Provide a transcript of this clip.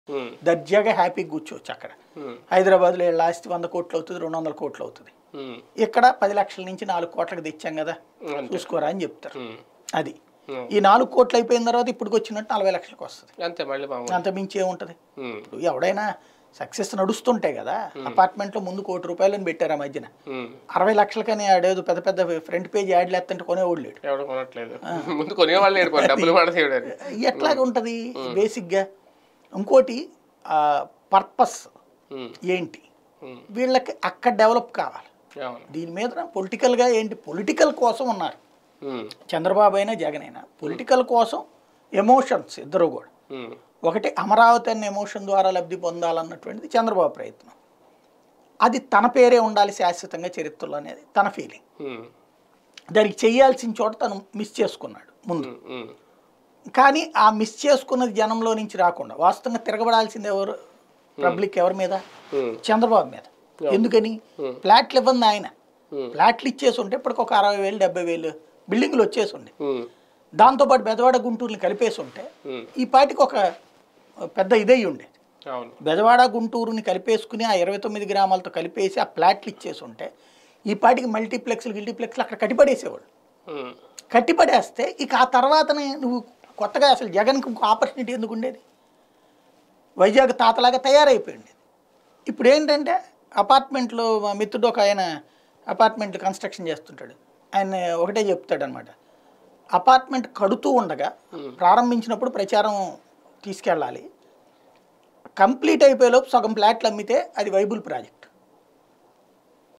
ఉమ్, దర్జాగా హ్యాపీగా కూర్చోవచ్చు అక్కడ ఉమ్, హైదరాబాద్లో వీళ్ళ ఆస్తి వంద కోట్లు అవుతుంది రెండు వందల కోట్లు అవుతుంది ఉమ్, ఇక్కడ పది లక్షల నుంచి నాలుగు కోట్లకు తెచ్చాం కదా అంతే. చూసుకోరా అని చెప్తారు ఉమ్, అది ఉమ్. ఈ నాలుగు కోట్లు అయిపోయిన తర్వాత ఇప్పుడు వచ్చినట్టు నలభై లక్షలకు వస్తుంది అంతే మళ్ళీ మామూలు అంత మించి ఏముంటుంది ఉమ్, ఇప్పుడు ఎవడైనా సక్సెస్ నడుస్తుంటాయి కదా అపార్ట్మెంట్లో ముందు కోటి రూపాయలని పెట్టారు ఆ మధ్యన ఉమ్. అరవై లక్షలకని ఆడేది పెద్ద పెద్ద ఫ్రంట్ పేజ్ యాడ్లు ఎత్తంటే కొనేవాళ్ళు లేడు ఎవడు కొనట్లేదు ముందు కొనేవాళ్ళు లేడు కొన్ని డబ్బులు పడతాయి ఇవ్వడానికి. ఎట్లాగ ఉంటుంది బేసిక్గా ఇంకోటి పర్పస్ ఉమ్, ఏంటి ఉమ్, వీళ్ళకి అక్కడ డెవలప్ కావాలి అవును దీని మీద పొలిటికల్గా ఏంటి పొలిటికల్ కోసం ఉన్నారు ఉమ్, చంద్రబాబు అయినా జగన్ అయినా పొలిటికల్ కోసం ఎమోషన్స్ ఇద్దరు కూడా ఉమ్, ఒకటి అమరావతి అనే ఎమోషన్ ద్వారా లబ్ధి పొందాలన్నటువంటిది చంద్రబాబు ప్రయత్నం అది తన పేరే ఉండాలి శాశ్వతంగా చరిత్రలో అనేది తన ఫీలింగ్ ఉమ్, దానికి చేయాల్సిన చోట తను మిస్ చేసుకున్నాడు ముందు ఉమ్, ఉమ్, కానీ ఆ మిస్ చేసుకున్నది జనంలో నుంచి రాకుండా వాస్తవంగా తిరగబడాల్సింది ఎవరు పబ్లిక్ ఎవరి మీద ఉమ్, చంద్రబాబు మీద ఎందుకని ఫ్లాట్లు ఇవ్వండి ఆయన Hmm. ఫ్లాట్లు ఇచ్చేసి ఉంటే ఇప్పటికి ఒక అరవై వేలు డెబ్బై వేలు బిల్డింగ్లు వచ్చేసి ఉండే ఉమ్, దాంతోపాటు బెదవాడ గుంటూరుని కలిపేసి ఉంటే ఉమ్, ఈ పాటికి ఒక పెద్ద ఇదై ఉండేది అవును బెజవాడ గుంటూరుని కలిపేసుకుని ఆ ఇరవై తొమ్మిది గ్రామాలతో కలిపేసి ఆ ప్లాట్లు ఇచ్చేసి ఉంటే ఈ పాటికి మల్టీప్లెక్స్లు గిల్టీప్లెక్స్లు అక్కడ కట్టిపడేసేవాళ్ళు ఉమ్, కట్టిపడేస్తే ఇక ఆ తర్వాతనే నువ్వు కొత్తగా అసలు జగన్కి ఇంకో ఆపర్చునిటీ ఎందుకు ఉండేది వైజాగ్ తాతలాగా తయారైపోయింది ఇప్పుడు ఏంటంటే అపార్ట్మెంట్లో మా మిత్రుడు ఒక ఆయన అపార్ట్మెంట్ కన్స్ట్రక్షన్ చేస్తుంటాడు ఆయన ఒకటే చెప్తాడు అనమాట అపార్ట్మెంట్ కడుతూ ఉండగా ప్రారంభించినప్పుడు ప్రచారం తీసుకెళ్ళాలి కంప్లీట్ అయిపోయేలోపు సగం ఫ్లాట్లు అమ్మితే అది వైబుల్ ప్రాజెక్ట్